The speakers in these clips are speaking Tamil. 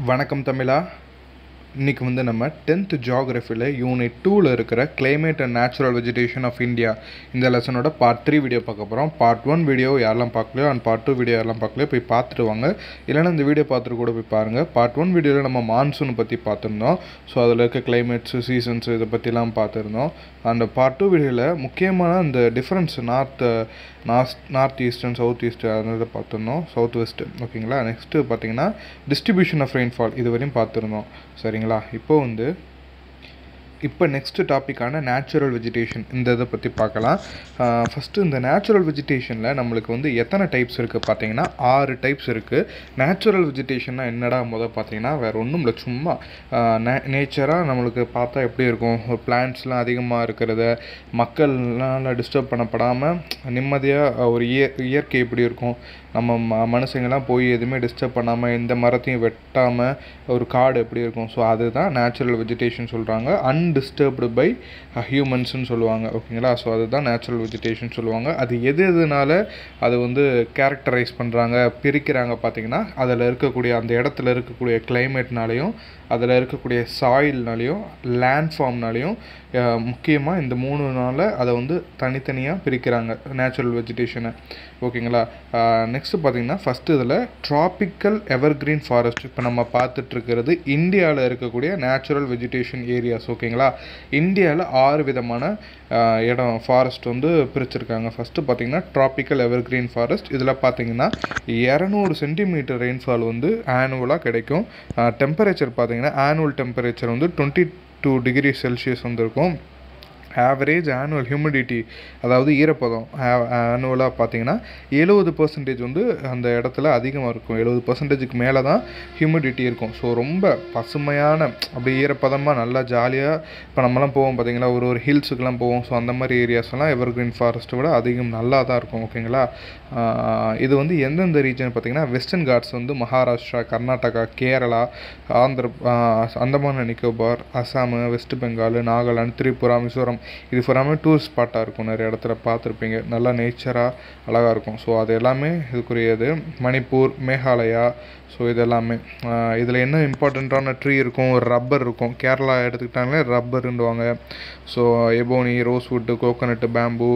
வணக்கம் தமிழா இன்றைக்கி வந்து நம்ம டென்த்து ஜியாகிரஃபியில் யூனிட் டூவில் இருக்கிற climate and natural vegetation of India இந்த லெசனோட பார்ட் த்ரீ வீடியோ பார்க்க போகிறோம் பார்ட் ஒன் வீடியோ யாரெல்லாம் பார்க்கலையோ அண்ட் பார்ட் டூ வீடியோ யாரெல்லாம் பார்க்கலையோ போய் பார்த்துட்டு வாங்க இல்லைன்னா இந்த வீடியோ பார்த்துட்டு கூட போய் பாருங்கள் பார்ட் ஒன் வீடியோவில் நம்ம மான்சூன் பற்றி பார்த்துருந்தோம் ஸோ அதில் இருக்க கிளைமேட்ஸு சீசன்ஸ் இதை பற்றிலாம் பார்த்துருந்தோம் அந்த பார்ட் டூ வீடியோவில் முக்கியமான அந்த difference north north north eastern south east அதை பார்த்துருந்தோம் சவுத் வெஸ்ட் ஓகேங்களா நெக்ஸ்ட்டு பார்த்தீங்கன்னா டிஸ்ட்ரிபியூஷன் ஆஃப் ரெயின்ஃபால் இது வரையும் பார்த்துருந்தோம் சரிங்களா இப்போ வந்து இப்போ நெக்ஸ்ட் டாப்பிக்கான நேச்சுரல் வெஜிடேஷன் இந்த இதை பற்றி பார்க்கலாம் ஃபஸ்ட்டு இந்த நேச்சுரல் வெஜிடேஷனில் நம்மளுக்கு வந்து எத்தனை டைப்ஸ் இருக்குது பார்த்தீங்கன்னா ஆறு டைப்ஸ் இருக்குது நேச்சுரல் வெஜிடேஷன்னா என்னடா முதல் பார்த்தீங்கன்னா வேறு ஒன்றும் இல்லை சும்மா நேச்சராக நம்மளுக்கு பார்த்தா எப்படி இருக்கும் ஒரு பிளான்ட்ஸ்லாம் அதிகமாக இருக்கிறத மக்கள்னால டிஸ்டர்ப் பண்ணப்படாமல் நிம்மதியாக ஒரு இய இயற்கை எப்படி இருக்கும் நம்ம ம மனுஷங்கள்லாம் போய் எதுவுமே டிஸ்டர்ப் பண்ணாமல் எந்த மரத்தையும் வெட்டாமல் ஒரு காடு எப்படி இருக்கும் ஸோ அதுதான் நேச்சுரல் வெஜிடேஷன் சொல்கிறாங்க அன்டிஸ்டர்ப்டு பை ஹியூமன்ஸ்னு சொல்லுவாங்க ஓகேங்களா ஸோ அதுதான் நேச்சுரல் வெஜிடேஷன் சொல்லுவாங்க அது எது எதுனால அது வந்து கேரக்டரைஸ் பண்ணுறாங்க பிரிக்கிறாங்க பார்த்தீங்கன்னா அதில் இருக்கக்கூடிய அந்த இடத்துல இருக்கக்கூடிய கிளைமேட்னாலையும் அதில் இருக்கக்கூடிய சாயில்னாலையும் லேண்ட் ஃபார்ம்னாலையும் முக்கியமாக இந்த மூணு நாளில் அதை வந்து தனித்தனியாக பிரிக்கிறாங்க நேச்சுரல் வெஜிடேஷனை ஓகேங்களா நெக்ஸ்ட்டு பார்த்தீங்கன்னா ஃபஸ்ட்டு இதில் ட்ராபிக்கல் எவர்கிரீன் ஃபாரஸ்ட் இப்போ நம்ம பார்த்துட்ருக்கிறது இந்தியாவில் இருக்கக்கூடிய நேச்சுரல் வெஜிடேஷன் ஏரியாஸ் ஓகேங்களா இந்தியாவில் ஆறு விதமான ஆஹ், இடம் ஃபாரஸ்ட் வந்து பிரிச்சிருக்காங்க ஃபஸ்ட்டு பார்த்தீங்கன்னா ட்ராபிக்கல் எவர்கிரீன் ஃபாரஸ்ட் இதில் பார்த்தீங்கன்னா இரநூறு சென்டிமீட்டர் ரெயின்ஃபால் வந்து ஆனுவலாக கிடைக்கும் டெம்பரேச்சர் பார்த்தீங்கன்னா ஆனுவல் டெம்பரேச்சர் வந்து டுவெண்ட்டி டூ டிகிரி செல்சியஸ் வந்திருக்கும் ஆவரேஜ் ஆனுவல் ஹியூமிடிட்டி அதாவது ஈரப்பதம் ஆனுவலாக பார்த்தீங்கன்னா எழுபது பர்சன்டேஜ் வந்து அந்த இடத்துல அதிகமாக இருக்கும் எழுபது பர்சன்டேஜுக்கு மேலே தான் ஹியூமிடிட்டி இருக்கும் ஸோ ரொம்ப பசுமையான அப்படியே ஈரப்பதமாக நல்லா ஜாலியாக இப்போ நம்மலாம் போவோம் பார்த்தீங்களா ஒரு ஒரு ஹில்ஸுக்கெலாம் போவோம் ஸோ அந்த மாதிரி ஏரியாஸ்லாம் எவர்கிரீன் ஃபாரஸ்ட்டை விட அதிகம் நல்லா தான் இருக்கும் ஓகேங்களா ஆஹ் இது வந்து எந்தெந்த ரீஜன் பார்த்தீங்கன்னா வெஸ்டர்ன் காட்ஸ் வந்து மகாராஷ்டிரா கர்நாடகா கேரளா ஆந்திர ஆஹ் அந்தமான் நிக்கோபார் அசாமு வெஸ்ட் பெங்கால் நாகாலாந்து திரிபுரா மிசோரம் இது ஃபுல்லாமே டூரிஸ்ட் ஸ்பாட்டாக இருக்கும் நிறைய இடத்துல பார்த்துருப்பீங்க நல்லா நேச்சராக அழகாக இருக்கும் ஸோ அது எல்லாமே இதுக்குரியது மணிப்பூர் மேகாலயா ஸோ இது எல்லாமே இதில் என்ன இம்பார்ட்டண்ட்டான ட்ரீ இருக்கும் ஒரு ரப்பர் இருக்கும் கேரளா எடுத்துக்கிட்டாங்களே ரப்பருண்டுவாங்க so ebony rosewood coconut bamboo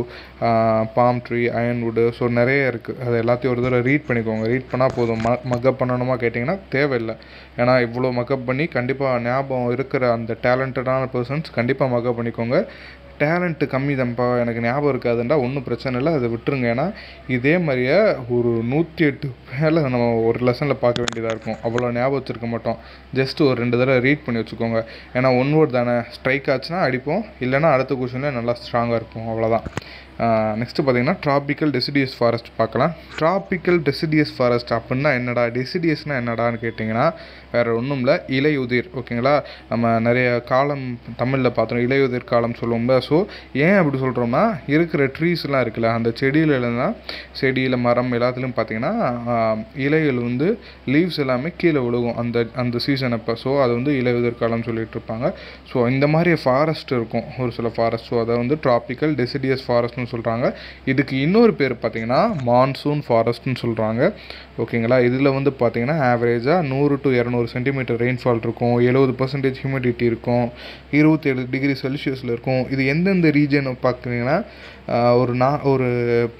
palm tree ironwood so நிறைய இருக்குது அது எல்லாத்தையும் ஒரு தடவை ரீட் பண்ணிக்கோங்க ரீட் பண்ணால் போதும் ம மக்கப் பண்ணணுமா கேட்டிங்கன்னா தேவையில்லை ஏன்னா இவ்வளோ மக்கப் பண்ணி கண்டிப்பாக ஞாபகம் இருக்கிற அந்த டேலண்டடான பர்சன்ஸ் கண்டிப்பாக மக்கப் பண்ணிக்கோங்க டேலண்ட்டு கம்மி தான்ப்பா எனக்கு ஞாபகம் இருக்காதுண்டா ஒன்றும் பிரச்சனை இல்லை அதை விட்டுருங்க ஏன்னா இதே மாதிரியே ஒரு நூற்றி எட்டு மேலே நம்ம ஒரு லெசனில் பார்க்க வேண்டியதாக இருக்கும் அவ்வளோ ஞாபகம் வச்சுருக்க மாட்டோம் ஜஸ்ட் ஒரு ரெண்டு தடவை ரீட் பண்ணி வச்சுக்கோங்க ஏன்னா ஒன் வேர்ட் தானே ஸ்ட்ரைக் ஆச்சுன்னா அடிப்போம் இல்லைன்னா அடுத்த கொஷனில் நல்லா ஸ்ட்ராங்காக இருக்கும் அவ்வளோதான் நெக்ஸ்ட்டு பார்த்தீங்கன்னா ட்ராபிக்கல் டெசிடியஸ் ஃபாரஸ்ட் பார்க்கலாம் ட்ராபிக்கல் டெசிடியஸ் ஃபாரஸ்ட் அப்படின்னா என்னடா டெசிடியஸ்னால் என்னடான்னு கேட்டிங்கன்னா வேறு ஒன்றும் இல்லை இலையுதிர் ஓகேங்களா நம்ம நிறைய காலம் தமிழில் பார்த்தோம் இலையுதிர் காலம் சொல்லுவோம்ல ஸோ ஏன் அப்படி சொல்கிறோம்னா இருக்கிற ட்ரீஸ்லாம் இருக்குல்ல அந்த செடியிலலாம் செடியில் மரம் எல்லாத்துலேயும் பார்த்தீங்கன்னா ஆஹ், இலைகள் வந்து லீவ்ஸ் எல்லாமே கீழே விழுகும் அந்த அந்த சீசன் அப்போ ஸோ அது வந்து இலையுதிர் காலம் சொல்லிட்டு இருப்பாங்க ஸோ இந்த மாதிரி ஃபாரஸ்ட் இருக்கும் ஒரு சில ஃபாரஸ்ட் ஸோ அதை வந்து ட்ராபிக்கல் டெசிடியஸ் ஃபாரஸ்ட்னு சொல்கிறாங்க இதுக்கு இன்னொரு பேர் பார்த்தீங்கன்னா மான்சூன் ஃபாரஸ்ட்னு சொல்கிறாங்க ஓகேங்களா இதில் வந்து பார்த்தீங்கன்னா ஆவரேஜாக நூறு டு இரநூறு சென்டிமீட்டர் ரெயின்ஃபால் இருக்கும் எழுபது பர்சன்டேஜ் ஹியூமிடிட்டி இருக்கும் இருபத்தேழு டிகிரி செல்சியஸில் இருக்கும் இது எந்தெந்த ரீஜன் பார்க்குறீங்கன்னா ஆஹ், ஒரு நா ஒரு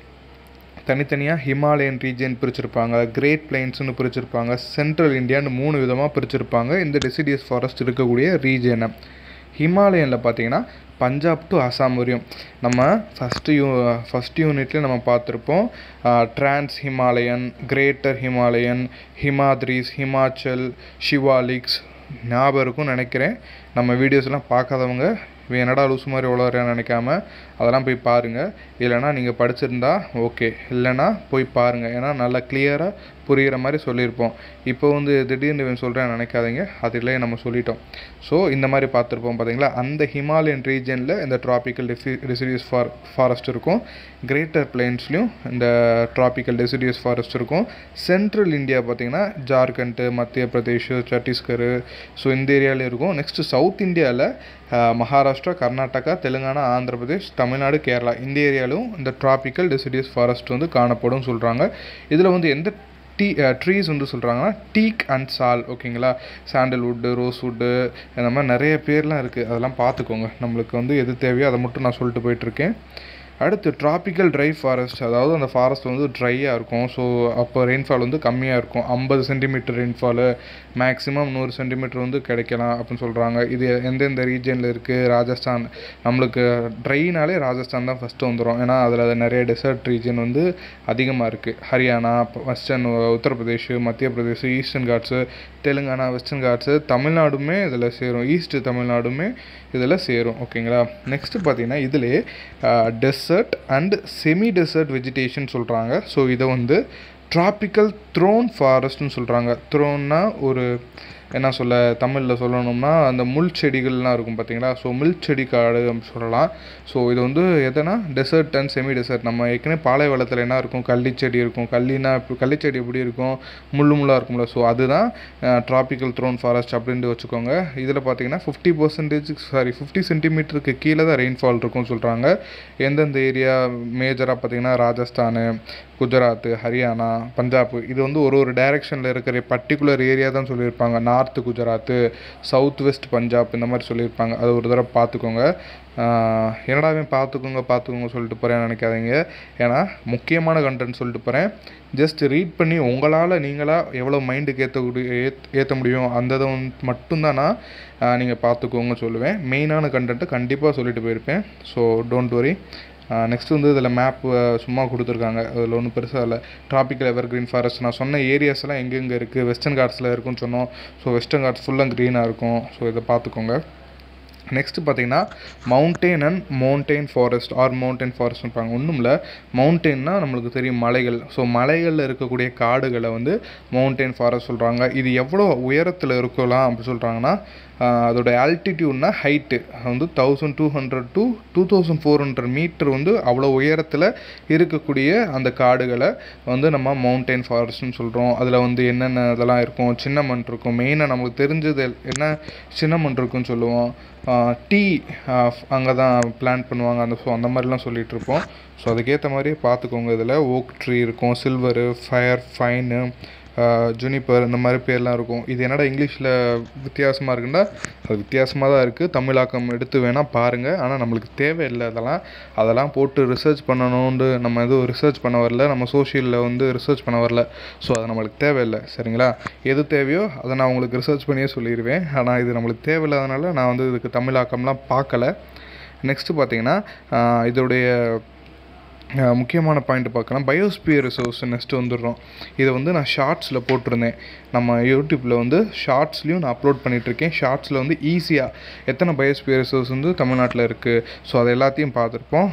தனித்தனியாக ஹிமாலயன் ரீஜன் பிரிச்சிருப்பாங்க கிரேட் பிளைன்ஸ்னு பிரிச்சிருப்பாங்க சென்ட்ரல் இந்தியான்னு மூணு விதமாக பிரிச்சிருப்பாங்க இந்த டெசிடியஸ் ஃபாரஸ்ட் இருக்கக்கூடிய ரீஜனை ஹிமாலயனில் பார்த்தீங்கன்னா பஞ்சாப் டு அசாம் வரையும் நம்ம ஃபஸ்ட்டு யூ ஃபஸ்ட் யூனிட்ல நம்ம பார்த்துருப்போம் trans Himalayan greater Himalayan Himadris Himachal Shivaliks ஞாபகம் இருக்கும்னு நினைக்கிறேன் நம்ம வீடியோஸ்லாம் பார்க்காதவங்க இவன் என்னடா லூஸ் மாதிரி உளறேன்னு நினைக்காம அதெல்லாம் போய் பாருங்கள் இல்லைனா நீங்கள் படிச்சிருந்தா ஓகே இல்லைனா போய் பாருங்கள் ஏன்னா நல்லா கிளியராக புரிகிற மாதிரி சொல்லியிருப்போம் இப்போ வந்து திடீர்னு இவன் சொல்கிறேன் நினைக்காதீங்க அதிலே நம்ம சொல்லிட்டோம் ஸோ இந்த மாதிரி பார்த்துருப்போம் பார்த்தீங்களா அந்த ஹிமாலயன் ரீஜனில் இந்த tropical deci deciduous for forest இருக்கும் கிரேட்டர் பிளேன்ஸ்லையும் இந்த ட்ராபிக்கல் டெசிடியஸ் ஃபாரஸ்ட் இருக்கும் சென்ட்ரல் இந்தியா பார்த்தீங்கன்னா ஜார்க்கண்ட் மத்திய பிரதேஷ் சத்தீஸ்கர் ஸோ இந்த ஏரியாவில் இருக்கும் நெக்ஸ்ட்டு சவுத் இந்தியாவில் மகாராஷ்டிரா கர்நாடகா தெலுங்கானா ஆந்திர பிரதேஷ் தமிழ்நாடு கேரளா இந்த ஏரியாலும் இந்த ட்ராபிக்கல் டெசிடியஸ் ஃபாரஸ்ட் வந்து காணப்படும் சொல்கிறாங்க இதில் வந்து எந்த டீ ட்ரீஸ் வந்து சொல்கிறாங்கன்னா டீக் அண்ட் சால் ஓகேங்களா சாண்டல்வுட்டு ரோஸ்வுட்டு இந்த மாதிரி நிறைய பேர்லாம் இருக்குது அதெல்லாம் பார்த்துக்கோங்க நம்மளுக்கு வந்து எது தேவையோ அதை மட்டும் நான் சொல்லிட்டு போயிட்டுருக்கேன் அடுத்து ட்ராபிக்கல் ட்ரை ஃபாரஸ்ட் அதாவது அந்த ஃபாரஸ்ட் வந்து ட்ரையாக இருக்கும் ஸோ அப்போ ரெயின்ஃபால் வந்து கம்மியாக இருக்கும் ஐம்பது சென்டிமீட்டர் ரெயின்ஃபாலு மேக்ஸிமம் நூறு சென்டிமீட்டர் வந்து கிடைக்கலாம் அப்படின்னு சொல்கிறாங்க இது எந்தெந்த ரீஜனில் இருக்குது ராஜஸ்தான் நம்மளுக்கு ட்ரைனாலே ராஜஸ்தான் தான் ஃபஸ்ட்டு வந்துடும் ஏன்னா அதில் நிறைய டெசர்ட் ரீஜன் வந்து அதிகமாக இருக்குது Haryana western Uttar Pradesh Madhya Pradesh eastern Ghats Telangana western Ghats தமிழ்நாடுமே இதில் சேரும் ஈஸ்ட் தமிழ்நாடுமே இதில் சேரும் ஓகேங்களா நெக்ஸ்ட்டு பார்த்தீங்கன்னா இதிலே desert and semi desert vegetation சொல்கிறாங்க ஸோ இதை வந்து ட்ராபிக்கல் த்ரோன் ஃபாரஸ்ட்னு சொல்கிறாங்க த்ரோன்னா ஒரு என்ன சொல்ல தமிழில் சொல்லணும்னா அந்த முள் செடிகள்லாம் இருக்கும் பார்த்தீங்களா ஸோ முள் செடி காடு அப்படின்னு சொல்லலாம் ஸோ இது வந்து எதுனா டெசர்ட் அண்ட் செமி டெசர்ட் நம்ம ஏற்கனவே பாலைவளத்தில் என்ன இருக்கும் கள்ளிச்செடி இருக்கும் கள்ளினா இப்போ கள்ளிச்செடி எப்படி இருக்கும் முள்ளு முள்ளாக இருக்கும்ல ஸோ அதுதான் ட்ராபிக்கல் த்ரோன் ஃபாரஸ்ட் அப்படின்ட்டு வச்சுக்கோங்க இதில் பார்த்தீங்கன்னா ஃபிஃப்டி பர்சன்டேஜ் சாரி ஃபிஃப்டி சென்டிமீட்டருக்கு கீழே தான் ரெயின்ஃபால் இருக்கும்னு சொல்கிறாங்க எந்தெந்த ஏரியா மேஜராக பார்த்தீங்கன்னா ராஜஸ்தானு குஜராத் ஹரியானா பஞ்சாப் இது வந்து ஒரு ஒரு டைரெக்ஷனில் இருக்கிற பர்டிகுலர் ஏரியா தான் சொல்லியிருப்பாங்க north Gujarat south west Punjab இந்த மாதிரி சொல்லியிருப்பாங்க அது ஒரு தடவை பார்த்துக்கோங்க என்னடாவே பார்த்துக்கோங்க பார்த்துக்கோங்க சொல்லிட்டு போகிறேன் நினைக்காதீங்க ஏன்னா முக்கியமான கண்டென்ட் சொல்லிட்டு போகிறேன் ஜஸ்ட் ரீட் பண்ணி உங்களால் நீங்களாக எவ்வளோ மைண்டுக்கு ஏற்றக்கூடிய ஏத் ஏற்ற முடியும் அந்த இதை வந்து மட்டும்தான் நான் நீங்கள் பார்த்துக்கோங்க சொல்லுவேன் மெயினான கண்டென்ட்டை கண்டிப்பாக சொல்லிட்டு போயிருப்பேன் ஸோ டோன்ட் வரி நெக்ஸ்ட் வந்து இதில் மேப் சும்மா கொடுத்துருக்காங்க அதில் ஒன்றும் பெருசாக இல்லை ட்ராபிக்கல் எவர் க்ரீன் ஃபாரஸ்ட் நான் சொன்ன ஏரியாஸ்லாம் எங்கெங்கே இருக்குது வெஸ்டர்ன் காட்ஸில் இருக்குன்னு சொன்னோம் ஸோ வெஸ்டர்ன் காட்ஸ் ஃபுல்லாக க்ரீனாக இருக்கும் ஸோ இதை பார்த்துக்கோங்க நெக்ஸ்ட்டு பார்த்தீங்கன்னா mountain and mountain forest or mountain forest இருப்பாங்க ஒன்றும் இல்லை மவுண்டெயின்னா நம்மளுக்கு தெரியும் மலைகள் ஸோ மலைகளில் இருக்கக்கூடிய காடுகளை வந்து மவுண்டெயின் ஃபாரஸ்ட் சொல்கிறாங்க இது எவ்வளோ உயரத்தில் இருக்கலாம் அப்படி சொல்கிறாங்கன்னா அதோட ஆல்டிடியூட்னா ஹைட்டு வந்து thousand two hundred to two thousand four hundred metre வந்து அவ்வளோ உயரத்தில் இருக்கக்கூடிய அந்த காடுகளை வந்து நம்ம மவுண்டெயின் ஃபாரஸ்ட்னு சொல்கிறோம் அதில் வந்து என்னென்ன இதெல்லாம் இருக்கும் சின்ன மண் இருக்கும் மெயினாக நம்மளுக்கு தெரிஞ்சது என்ன சின்ன மண் இருக்குன்னு சொல்லுவோம் டீ அங்கே தான் பிளான் பண்ணுவாங்க அந்த ஸோ அந்த மாதிரிலாம் சொல்லிகிட்டு இருப்போம் ஸோ அதுக்கேற்ற மாதிரியே பார்த்துக்கோங்க இதில் ஓக் ட்ரீ இருக்கும் சில்வரு ஃபயர் ஃபைனு ஜுனிப்பர் இந்த மாதிரி பேர்லாம் இருக்கும் இது என்னடா இங்கிலீஷில் வித்தியாசமாக இருக்குன்னா அது வித்தியாசமாக தான் இருக்குது தமிழாக்கம் எடுத்து வேணால் பாருங்கள் ஆனால் நம்மளுக்கு தேவையில்லை அதெல்லாம் அதெல்லாம் போட்டு ரிசர்ச் பண்ணணும்னு நம்ம எதுவும் ரிசர்ச் பண்ண வரல நம்ம சோஷியலில் வந்து ரிசர்ச் பண்ண வரல ஸோ அது நம்மளுக்கு தேவையில்லை சரிங்களா எது தேவையோ அதை நான் உங்களுக்கு ரிசர்ச் பண்ணியே சொல்லிடுவேன் ஆனால் இது நம்மளுக்கு தேவையில்லாதனால நான் வந்து இதுக்கு தமிழாக்கம்லாம் பார்க்கல நெக்ஸ்ட்டு பார்த்தீங்கன்னா இதோடைய முக்கியமான பாயிண்ட் பார்க்கலாம் பயோஸ்பியர் ரிசோர்ஸ் நெக்ஸ்ட்டு வந்துடுறோம் இதை வந்து நான் ஷார்ட்ஸில் போட்டிருந்தேன் நம்ம யூடியூப்பில் வந்து ஷார்ட்ஸ்லையும் நான் அப்லோட் பண்ணிகிட்ருக்கேன் ஷார்ட்ஸில் வந்து ஈஸியாக எத்தனை பயோஸ்பியர் ரிசோர்ஸ் வந்து தமிழ்நாட்டில் இருக்குது ஸோ அது எல்லாத்தையும் பார்த்துருப்போம்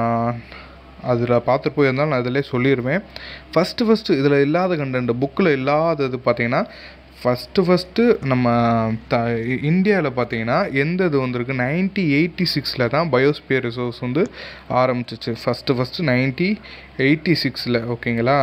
அதில் பார்த்துட்டு போயிருந்தாலும் நான் இதிலே சொல்லிடுவேன் ஃபஸ்ட்டு ஃபஸ்ட்டு இதில் இல்லாத கண்டென்ட் புக்கில் இல்லாதது பார்த்தீங்கன்னா ஃபஸ்ட்டு ஃபஸ்ட்டு நம்ம த இந்தியாவில் பார்த்தீங்கன்னா எந்த இது வந்திருக்கு நைன்ட்டி எயிட்டி சிக்ஸில் தான் பயோஸ்பியர் ரிசோர்ஸ் வந்து ஆரம்பிச்சிச்சு ஃபஸ்ட்டு ஃபஸ்ட்டு நைன்ட்டி எயிட்டி சிக்ஸில் ஓகேங்களா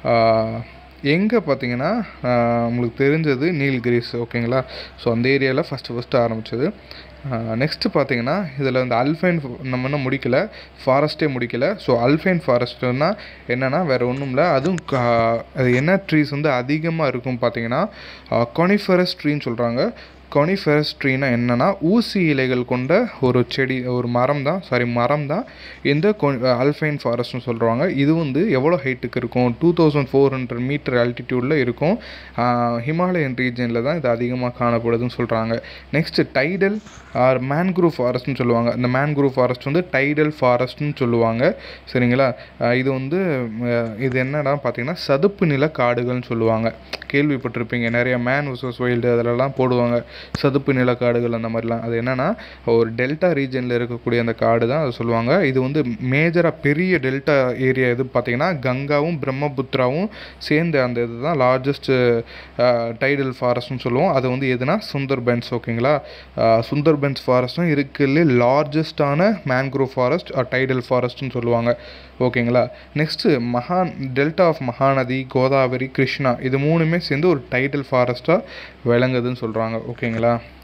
எங்கே பார்த்தீங்கன்னா உங்களுக்கு தெரிஞ்சது நீல்கிரிஸ் ஓகேங்களா ஸோ அந்த ஏரியாவில் ஃபஸ்ட்டு ஃபஸ்ட்டு ஆரம்பித்தது நெக்ஸ்ட்டு பார்த்தீங்கன்னா இதில் வந்து அல்ஃபைன் நம்ம இன்னும் முடிக்கல ஃபாரஸ்ட்டே முடிக்கல ஸோ அல்ஃபைன் ஃபாரஸ்ட்னா என்னென்னா வேறு ஒன்றும் இல்லை அதுவும் அது என்ன ட்ரீஸ் வந்து அதிகமாக இருக்கும் பார்த்தீங்கன்னா கொனிஃபரஸ் ட்ரீன்னு சொல்கிறாங்க கொனிஃபெரஸ் ட்ரீனா என்னென்னா ஊசி இலைகள் கொண்ட ஒரு செடி ஒரு மரம் தான் சாரி மரம் தான் இந்த கொ அல்ஃபைன் ஃபாரஸ்ட்னு சொல்கிறாங்க இது வந்து எவ்வளோ ஹைட்டுக்கு இருக்கும் two thousand four hundred metre ஆல்டிடியூடில் இருக்கும் ஹிமாலயன் ரீஜனில் தான் இது அதிகமாக காணப்படுதுன்னு சொல்கிறாங்க நெக்ஸ்ட்டு டைடல் ஆர் மேன்க்ரூவ் ஃபாரஸ்ட்னு சொல்லுவாங்க இந்த மேன்க்ரூவ் ஃபாரஸ்ட் வந்து டைடல் ஃபாரஸ்ட்னு சொல்லுவாங்க சரிங்களா இது வந்து இது என்னடா பார்த்தீங்கன்னா சதுப்பு நில காடுகள்னு சொல்லுவாங்க கேள்விப்பட்டிருப்பீங்க நிறைய மேன் வர்சஸ் வைல்டு அதிலலாம் போடுவாங்க சதுப்பு நில காடுகள் அந்த மாதிரிலாம் அது என்னென்னா ஒரு டெல்டா ரீஜனில் இருக்கக்கூடிய அந்த காடு தான் அதை சொல்லுவாங்க இது வந்து மேஜராக பெரிய டெல்டா ஏரியா எது பார்த்தீங்கன்னா கங்காவும் பிரம்மபுத்திராவும் சேர்ந்த அந்த இது தான் லார்ஜஸ்ட்டு டைடல் ஃபாரஸ்ட்னு சொல்லுவோம் அது வந்து எதுனா சுந்தர்பென்ஸ் ஓகேங்களா சுந்தர்பென்ஸ் ஃபாரஸ்ட்டும் இருக்கிறதுலே லார்ஜஸ்டான மேன்க்ரோவ் ஃபாரஸ்ட் டைடல் ஃபாரஸ்ட்னு சொல்லுவாங்க ஓகேங்களா நெக்ஸ்ட்டு மகான் டெல்டா ஆஃப் மகாநதி கோதாவரி கிருஷ்ணா இது மூணுமே சேர்ந்து ஒரு டைடல் ஃபாரஸ்ட்டாக விளங்குதுன்னு சொல்கிறாங்க ஓகேங்களா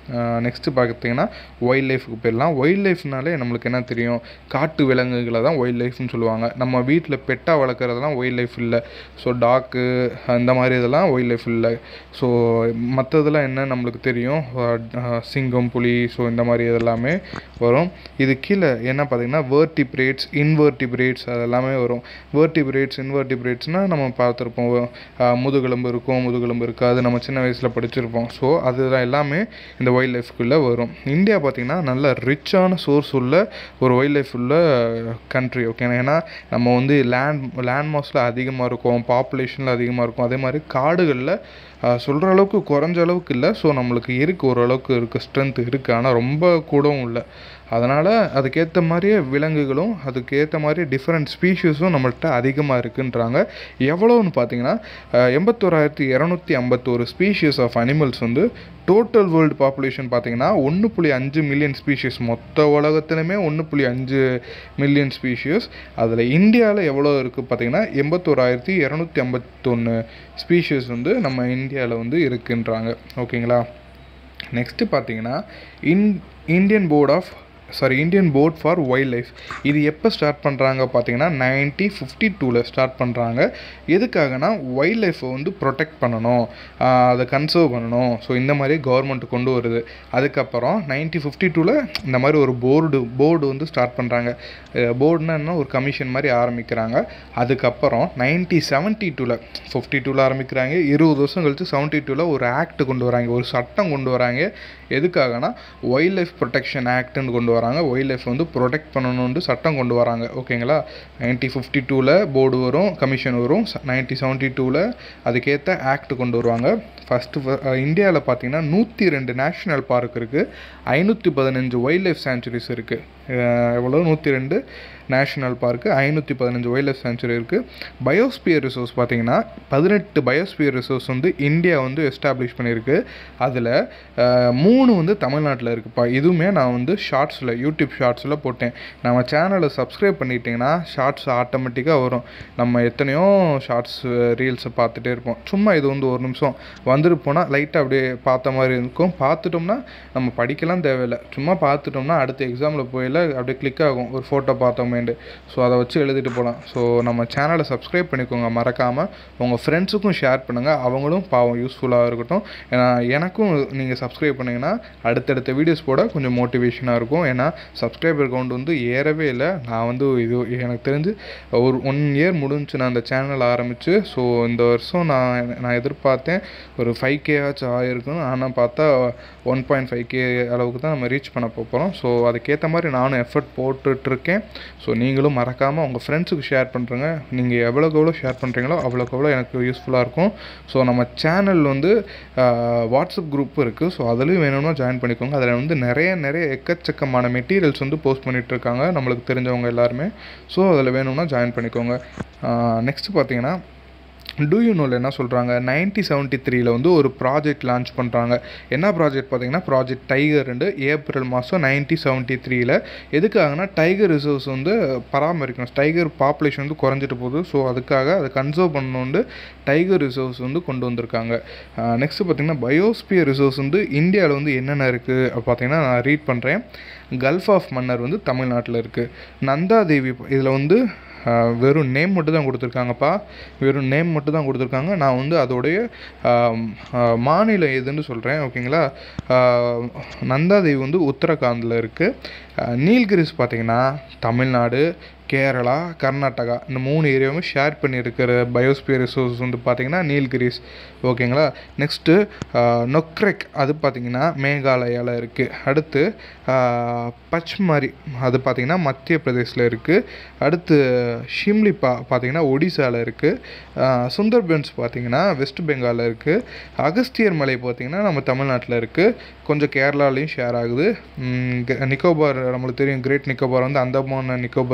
நெக்ஸ்ட்டு பார்த்தீங்கன்னா வைல்ட் லைஃபுக்கு போயிடலாம் வைல்ட் லைஃப்னாலே நம்மளுக்கு என்ன தெரியும் காட்டு விலங்குகளை தான் வைல்ட் லைஃப்னு சொல்லுவாங்க நம்ம வீட்டில் பெட்டாக வளர்க்குறதெல்லாம் வைல்ட் லைஃப் இல்லை ஸோ டாக்கு அந்த மாதிரி இதெல்லாம் வைல்ட் லைஃப் இல்லை ஸோ மற்றதெல்லாம் என்ன நம்மளுக்கு தெரியும் அஹ் சிங்கம் புலி ஸோ இந்த மாதிரி இதெல்லாமே வரும் இது கீழே என்ன பார்த்தீங்கன்னா வேர்டிபிரேட்ஸ் இன்வெர்டிபிரேட்ஸ் அதெல்லாமே வரும் வேர்டிபிரேட்ஸ் இன்வெர்டிபிரேட்ஸ்னால் நம்ம பார்த்துருப்போம் அஹ் முதுகெலும்பு இருக்கும் முதுகெலும்பு இருக்காது நம்ம சின்ன வயசில் படிச்சிருப்போம் ஸோ அதெல்லாம் எல்லாமே இந்த வைல்ட் லைஃப்குள்ளே வரும் இந்தியா பார்த்திங்கன்னா நல்ல ரிச்சான சோர்ஸ் உள்ள ஒரு வைல்ட் லைஃப் உள்ள கண்ட்ரி ஓகே ஏன்னா நம்ம வந்து லேண்ட் லேண்ட் மாஸில் அதிகமாக இருக்கும் பாப்புலேஷனில் அதிகமாக இருக்கும் அதே மாதிரி காடுகளில் சொல்கிற அளவுக்கு குறைஞ்ச அளவுக்கு இல்லை ஸோ நம்மளுக்கு இருக்குது ஓரளவுக்கு இருக்குது ஸ்ட்ரென்த் இருக்குது ஆனால் ரொம்ப கூடவும் இல்லை அதனால் அதுக்கேற்ற மாதிரியே விலங்குகளும் அதுக்கேற்ற மாதிரி டிஃப்ரெண்ட் ஸ்பீஷீஸும் நம்மள்ட்ட அதிகமாக இருக்குன்றாங்க எவ்வளோன்னு பார்த்தீங்கன்னா அஹ், எண்பத்தோராயிரத்தி இரநூத்தி ஐம்பத்தோரு ஸ்பீஷீஸ் ஆஃப் அனிமல்ஸ் வந்து டோட்டல் வேர்ல்டு பாப்புலேஷன் பார்த்தீங்கன்னா ஒன்று புள்ளி அஞ்சு மில்லியன் ஸ்பீஷீஸ் மொத்த உலகத்துலையுமே ஒன்று புள்ளி அஞ்சு மில்லியன் ஸ்பீஷீஸ் அதில் இந்தியாவில் எவ்வளோ இருக்குது பார்த்தீங்கன்னா எண்பத்தோராயிரத்தி இரநூத்தி ஐம்பத்தொன்று ஸ்பீஷீஸ் வந்து நம்ம இந்தியாவில் வந்து இருக்குன்றாங்க ஓகேங்களா நெக்ஸ்ட்டு பார்த்தீங்கன்னா in Indian board of sorry Indian board for wild life இது எப்போ ஸ்டார்ட் பண்ணுறாங்க பார்த்தீங்கன்னா நைன்டி ஃபிஃப்டி டூவில் ஸ்டார்ட் பண்ணுறாங்க எதுக்காகனா வைல்ட் லைஃப்பை வந்து ப்ரொடெக்ட் பண்ணணும் ஆஹ் அதை கன்சர்வ் பண்ணணும் ஸோ இந்த மாதிரி கவர்மெண்ட் கொண்டு வருது அதுக்கப்புறம் நைன்டி ஃபிஃப்டி டூவில் இந்த மாதிரி ஒரு போர்டு போர்டு வந்து ஸ்டார்ட் பண்ணுறாங்க போர்டுனா என்ன ஒரு கமிஷன் மாதிரி ஆரம்பிக்கிறாங்க அதுக்கப்புறம் நைன்டி செவன்ட்டி டூவில் ஃபிஃப்டி டூவில் ஆரம்பிக்கிறாங்க இருபது வருஷம் கழிச்சு செவன்ட்டி டூவில் ஒரு ஆக்ட் கொண்டு வராங்க ஒரு சட்டம் கொண்டு வராங்க எதுக்காகனா வைல்ட் லைஃப் ப்ரொடெக்ஷன் ஆக்ட்னு கொண்டு வராங்க வைல்ட் லைஃப் வந்து ப்ரொடெக்ட் பண்ணணுன்ட்டு சட்டம் கொண்டு வராங்க ஓகேங்களா நைன்டி ஃபிஃப்டி டூவில் போர்டு வரும் கமிஷன் வரும் நைன்டி செவன்ட்டி டூவில் அதுக்கேற்ற ஆக்ட் கொண்டு வருவாங்க ஃபஸ்ட்டு இந்தியாவில் பார்த்தீங்கன்னா நூற்றி ரெண்டு நேஷ்னல் பார்க் இருக்குது ஐநூற்றி பதினஞ்சு வைல்ட் லைஃப் சாங்சுரிஸ் இருக்குது எவ்வளோ நூற்றி ரெண்டு நேஷ்னல் பார்க்கு ஐநூற்றி பதினஞ்சு வைல்ட் லைஃப் சாங்சுரி இருக்குது பயோஸ்பியர் ரிசோர்ஸ் பார்த்தீங்கன்னா பதினெட்டு பயோஸ்பியர் ரிசோர்ஸ் வந்து இந்தியா வந்து எஸ்டாப்ளிஷ் பண்ணியிருக்கு அதில் மூணு வந்து தமிழ்நாட்டில் இருக்குப்பா இதுவுமே நான் வந்து ஷார்ட்ஸில் யூடியூப் ஷார்ட்ஸில் போட்டேன் நம்ம சேனலை சப்ஸ்கிரைப் பண்ணிட்டீங்கன்னா ஷார்ட்ஸ் ஆட்டோமேட்டிக்காக வரும் நம்ம எத்தனையோ ஷார்ட்ஸ் ரீல்ஸை பார்த்துட்டே இருப்போம் சும்மா இது வந்து ஒரு நிமிஷம் வந்துட்டு போனால் லைட்டாக அப்படியே பார்த்த மாதிரி இருக்கும் பார்த்துட்டோம்னா நம்ம படிக்கலாம் தேவையில்லை சும்மா பார்த்துட்டோம்னா அடுத்த எக்ஸாமில் போயில அப்படியே கிளிக் ஆகும் ஒரு ஃபோட்டோ பார்த்தோமேண்டு ஸோ அதை வச்சு எழுதிட்டு போகலாம் ஸோ நம்ம சேனலை சப்ஸ்கிரைப் பண்ணிக்கோங்க மறக்காமல் உங்கள் ஃப்ரெண்ட்ஸுக்கும் ஷேர் பண்ணுங்கள் அவங்களும் பாவம் யூஸ்ஃபுல்லாக இருக்கட்டும் ஏன்னா எனக்கும் நீங்கள் சப்ஸ்கிரைப் பண்ணிங்கன்னா அடுத்தடுத்த வீடியோஸ் போட கொஞ்சம் மோட்டிவேஷனாக இருக்கும் ஏன்னா சப்ஸ்கிரைபர் கவுண்ட் வந்து ஏறவே இல்லை நான் வந்து இது எனக்கு தெரிஞ்சு ஒரு ஒன் இயர் முடிஞ்சு நான் அந்த சேனல் ஆரம்பித்து ஸோ இந்த வருஷம் நான் நான் எதிர்பார்த்தேன் ஒரு ஃபைவ் கே ஆச்சும் ஆயிருக்கும் ஆனால் பார்த்தா ஒன் பாயிண்ட் ஃபைவ் கே அளவுக்கு தான் நம்ம ரீச் பண்ண போகிறோம் ஸோ அதுக்கேற்ற மாதிரி நானும் எஃபர்ட் போட்டுட்ருக்கேன் ஸோ நீங்களும் மறக்காமல் உங்கள் ஃப்ரெண்ட்ஸுக்கு ஷேர் பண்ணுறங்க நீங்கள் எவ்வளோக்கு எவ்வளோ ஷேர் பண்ணுறீங்களோ அவ்வளோக்கு எவ்வளோ எனக்கு யூஸ்ஃபுல்லாக இருக்கும் ஸோ நம்ம சேனல் வந்து ஆஹ், வாட்ஸ்அப் குரூப் இருக்குது ஸோ அதுலேயும் வேணும்னா ஜாயின் பண்ணிக்கோங்க அதில் வந்து நிறைய நிறைய எக்கச்சக்கமான மெட்டீரியல்ஸ் வந்து போஸ்ட் பண்ணிகிட்ருக்காங்க நம்மளுக்கு தெரிஞ்சவங்க எல்லாருமே ஸோ அதில் வேணும்னா ஜாயின் பண்ணிக்கோங்க நெக்ஸ்ட் பார்த்தீங்கன்னா டூ யூ நோவில் என்ன சொல்கிறாங்க நைன்டி செவன்ட்டி த்ரீல வந்து ஒரு ப்ராஜெக்ட் லான்ச் பண்ணுறாங்க என்ன ப்ராஜெக்ட் பார்த்தீங்கன்னா ப்ராஜெக்ட் டைகர் ரெண்டு ஏப்ரல் மாதம் நைன்டி செவன்ட்டி த்ரீல எதுக்காகனா டைகர் ரிசர்வ்ஸ் வந்து பராமரிக்கணும் டைகர் பாப்புலேஷன் வந்து குறைஞ்சிட்டு போகுது ஸோ அதுக்காக அதை கன்சர்வ் பண்ணணுண்டு டைகர் ரிசர்வ்ஸ் வந்து கொண்டு வந்திருக்காங்க நெக்ஸ்ட் பார்த்தீங்கன்னா பயோஸ்பியர் ரிசர்வ்ஸ் வந்து இந்தியாவில் வந்து என்னென்ன இருக்குது பார்த்தீங்கன்னா நான் ரீட் பண்ணுறேன் கல்ஃப் ஆஃப் மன்னர் வந்து தமிழ்நாட்டில் இருக்குது நந்தாதேவி இதில் வந்து ஆஹ் வெறும் நேம் மட்டும் தான் கொடுத்துருக்காங்கப்பா வெறும் நேம் மட்டும் தான் கொடுத்துருக்காங்க நான் வந்து அதோடைய ஆம், ஆஹ் மாநிலம் எதுன்னு சொல்கிறேன் ஓகேங்களா ஆஹ் நந்தாதேவி வந்து உத்தரகாண்டில் இருக்குது நீல்கிரிஸ் பார்த்தீங்கன்னா தமிழ்நாடு கேரளா கர்நாடகா இந்த மூணு ஏரியாவுமே ஷேர் பண்ணியிருக்கிற பயோஸ்பியர் ரிசோர்ஸ் வந்து பார்த்தீங்கன்னா நீல்கிரிஸ் ஓகேங்களா நெக்ஸ்ட்டு நொக்ரெக் அது பார்த்தீங்கன்னா மேகாலயாவில் இருக்குது அடுத்து ஆஹ், பச்மரி அது பார்த்தீங்கன்னா மத்திய பிரதேசில் இருக்குது அடுத்து ஷிம்லிப்பா பார்த்தீங்கன்னா ஒடிசாவில் இருக்குது சுந்தர்பன்ஸ் பார்த்தீங்கன்னா வெஸ்ட் பெங்காலில் இருக்குது அகஸ்தியர் மலை பார்த்தீங்கன்னா நம்ம தமிழ்நாட்டில் இருக்குது கொஞ்சம் கேரளாலையும் ஷேர் ஆகுது ம், க- நிக்கோபார் நம்மளுக்கு தெரியும் கிரேட் நிக்கோபார் வந்து அந்தமான் நிக்கோபார் ஐலாண்டில்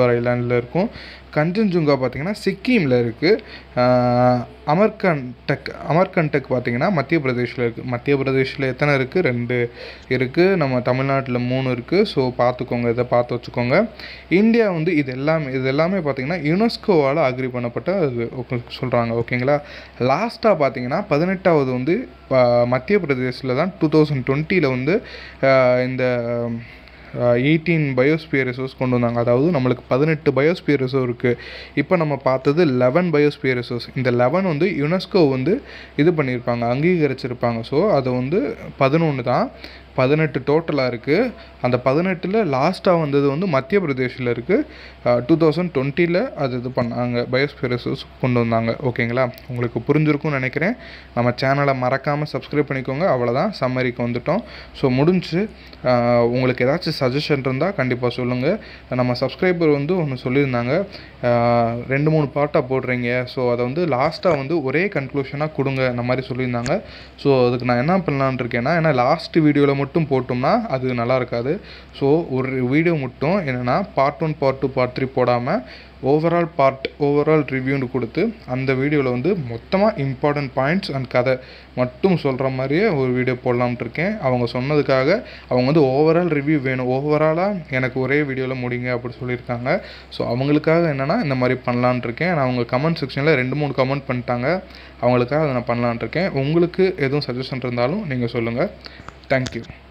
ரீஜனில் இருக்கும் கஞ்சன்ஜுங்கா பார்த்தீங்கன்னா சிக்கிமில் இருக்குது அமர்கண்டக் அமர்கண்டக் பார்த்தீங்கன்னா மத்திய பிரதேஷில் இருக்குது மத்திய பிரதேஷில் எத்தனை இருக்குது ரெண்டு இருக்குது நம்ம தமிழ்நாட்டில் மூணு இருக்குது ஸோ பார்த்துக்கோங்க இதை பார்த்து வச்சுக்கோங்க இந்தியா வந்து இது எல்லாமே இது எல்லாமே பார்த்தீங்கன்னா யுனெஸ்கோவால் அக்ரி பண்ணப்பட்ட இது சொல்கிறாங்க ஓகேங்களா லாஸ்ட்டாக பார்த்தீங்கன்னா பதினெட்டாவது வந்து ஆஹ், மத்திய பிரதேசில் தான் டூ தௌசண்ட் டுவெண்ட்டியில் வந்து ஆஹ், இந்த எயிட்டீன் பயோஸ்பியர் ரிசோர்ஸ் கொண்டு வந்தாங்க அதாவது நம்மளுக்கு பதினெட்டு பயோஸ்பியர் ரிசோர்ஸ் இருக்குது இப்போ நம்ம பார்த்தது லெவன் பயோஸ்பியர் ரிசோர்ஸ் இந்த லெவன் வந்து யுனெஸ்கோ வந்து இது பண்ணியிருப்பாங்க அங்கீகரிச்சிருப்பாங்க ஸோ அது வந்து பதினொன்று தான் பதினெட்டு டோட்டலாக இருக்குது அந்த பதினெட்டில் லாஸ்ட்டாக வந்தது வந்து மத்திய பிரதேஷில் இருக்குது டூ தௌசண்ட் டுவெண்ட்டியில் அது இது பண்ணாங்க பயோஸ்பியர் ரிசோர்ஸ் கொண்டு வந்தாங்க ஓகேங்களா உங்களுக்கு புரிஞ்சிருக்கும்னு நினைக்கிறேன் நம்ம சேனலை மறக்காமல் சப்ஸ்கிரைப் பண்ணிக்கோங்க அவ்வளோதான் சம்மரிக்கு வந்துட்டோம் ஸோ முடிஞ்சு ஆஹ், உங்களுக்கு ஏதாச்சும் சஜஷன் இருந்தால் கண்டிப்பாக சொல்லுங்கள் நம்ம சப்ஸ்கிரைபர் வந்து ஒன்று சொல்லியிருந்தாங்க ஆஹ், ரெண்டு மூணு பார்ட்டாக போடுறீங்க ஸோ அதை வந்து லாஸ்ட்டாக வந்து ஒரே கன்க்ளூஷனாக கொடுங்க அந்த மாதிரி சொல்லியிருந்தாங்க ஸோ அதுக்கு நான் என்ன பண்ணலான்னு இருக்கேன்னா ஏன்னா லாஸ்ட் வீடியோவில் மட்டும் போட்டோம்னா அது நல்லா இருக்காது ஸோ ஒரு வீடியோ மட்டும் என்னென்னா part one part two part three போடாமல் ஓவரால் பார்ட் ஓவரால் ரிவ்யூன்னு கொடுத்து அந்த வீடியோவில் வந்து மொத்தமாக இம்பார்ட்டன்ட் பாயிண்ட்ஸ் அண்ட் கதை மட்டும் சொல்கிற மாதிரியே ஒரு வீடியோ போடலாம்னு இருக்கேன் அவங்க சொன்னதுக்காக அவங்க வந்து ஓவரால் ரிவ்யூ வேணும் ஓவராலாக எனக்கு ஒரே வீடியோவில் முடிங்க அப்படி சொல்லியிருக்காங்க ஸோ அவங்களுக்காக என்னென்னா இந்த மாதிரி பண்ணலான்னு இருக்கேன் நான் அவங்க கமெண்ட் செக்ஷனில் ரெண்டு மூணு கமெண்ட் பண்ணிட்டாங்க அவங்களுக்காக அதை நான் பண்ணலான்னு இருக்கேன் உங்களுக்கு எதுவும் சஜஷன் இருந்தாலும் நீங்கள் சொல்லுங்கள் தேங்க்யூ